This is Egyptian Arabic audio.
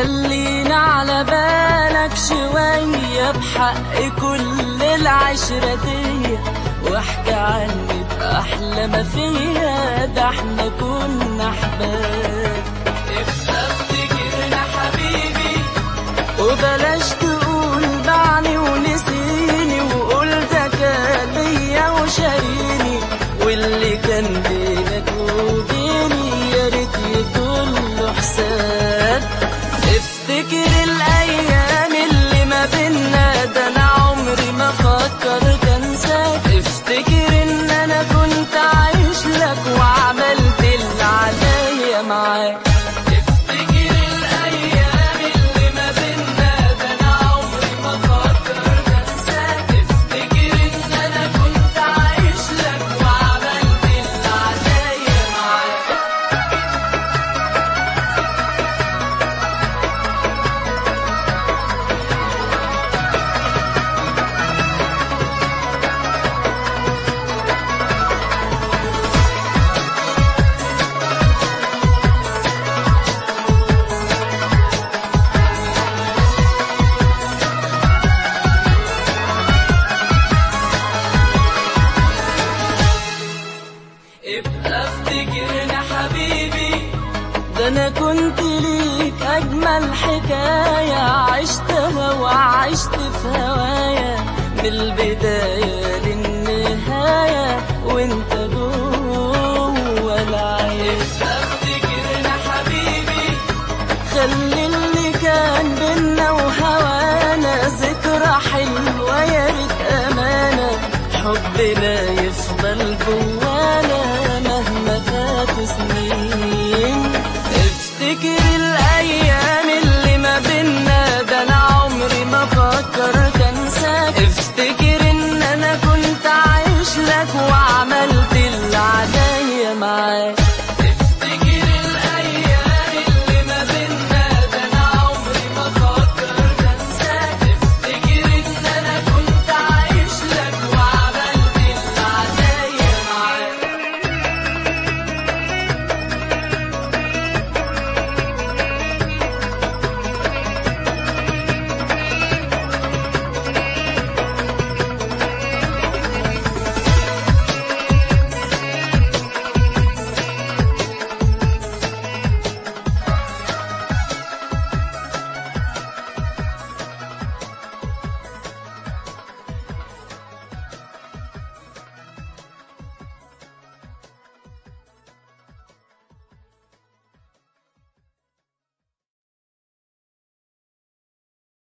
خلينا على بالك شوية بحق كل العشرة دي واحكي عني بأحلى ما فيها ده احنا كنا أحباب ابقى افتكرنا حبيبي وبلاش تقول بعني ونسيني وقول ده كان ليا وشاريني واللي كان بينك وبيني يا ريت يكون له حساب افتكر الايام اللي ما بينا ده انا عمري ما فكرت انساك افتكر ان انا كنت عايش لك وعملت اللي عليا معاك افتكر الايام اللي ما بينا ده انا عمري ما فكرت انساك افتكر ان انا كنت عايش لك وعملت اللي عليا معاك ابقى افتكرنا حبيبي ده انا كنت ليك اجمل حكاية عشتها وعشت في هوايا من البداية للنهاية وانت جوه العين ابقى افتكرنا حبيبي خلي اللي كان بينا وهوانا ذكرى حلوة يا ريت أمانة حبنا